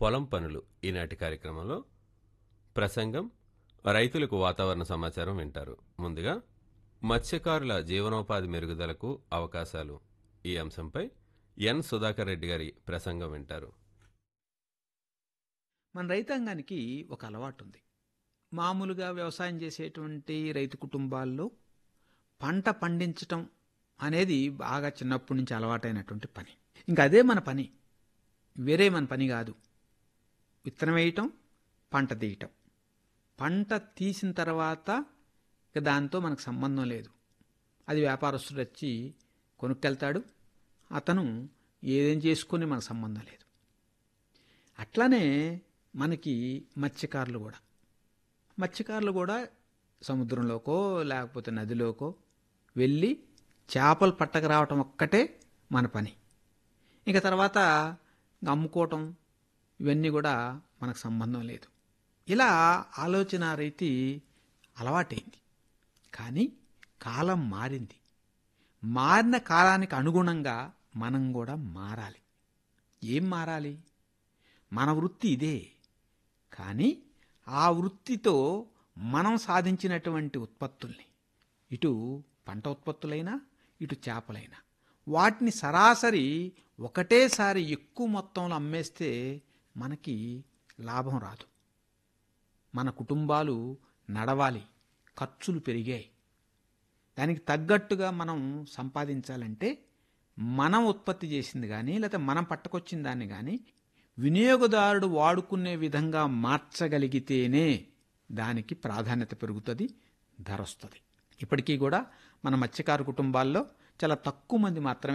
పొలం పనులు ఈనాటి కార్యక్రమంలో ప్రసంగం రైతులకు వాతావరణ సమాచారం వింటారు ముందుగా మత్స్యకారుల జీవనోపాధి మెరుగుదలకు అవకాశాలు ఈ అంశంపై ఎన్ సుధాకర్ రెడ్డి గారి ప్రసంగం వింటారు మన రైతాంగానికి ఒక అలవాటు ఉంది మామూలుగా వ్యవసాయం చేసేటువంటి రైతు కుటుంబాల్లో పంట పండించటం అనేది బాగా చిన్నప్పటి నుంచి అలవాటైనటువంటి పని ఇంకా అదే మన పని వేరే మన పని కాదు విత్తనం వేయటం పంట తీయటం పంట తీసిన తర్వాత ఇక దాంతో మనకు సంబంధం లేదు అది వ్యాపారస్తుడు వచ్చి కొనుక్కెళ్తాడు అతను ఏదేం చేసుకుని మనకు సంబంధం లేదు అట్లానే మనకి మత్స్యకారులు కూడా మత్స్యకారులు కూడా సముద్రంలోకో లేకపోతే నదిలోకో వెళ్ళి చేపలు పట్టక రావటం ఒక్కటే మన పని ఇక తర్వాత అమ్ముకోవటం ఇవన్నీ కూడా మనకు సంబంధం లేదు ఇలా ఆలోచన రీతి అలవాటైంది కానీ కాలం మారింది మారిన కాలానికి అనుగుణంగా మనం కూడా మారాలి ఏం మారాలి మన వృత్తి ఇదే కానీ ఆ వృత్తితో మనం సాధించినటువంటి ఉత్పత్తుల్ని ఇటు పంట ఉత్పత్తులైనా ఇటు చేపలైనా వాటిని సరాసరి ఒకటేసారి ఎక్కువ మొత్తంలో అమ్మేస్తే మనకి లాభం రాదు మన కుటుంబాలు నడవాలి ఖర్చులు పెరిగాయి దానికి తగ్గట్టుగా మనం సంపాదించాలంటే మనం ఉత్పత్తి చేసింది కానీ లేకపోతే మనం పట్టుకొచ్చిన దాన్ని కానీ వినియోగదారుడు వాడుకునే విధంగా మార్చగలిగితేనే దానికి ప్రాధాన్యత పెరుగుతుంది ధర వస్తుంది ఇప్పటికీ కూడా మన మత్స్యకారు కుటుంబాల్లో చాలా తక్కువ మంది మాత్రమే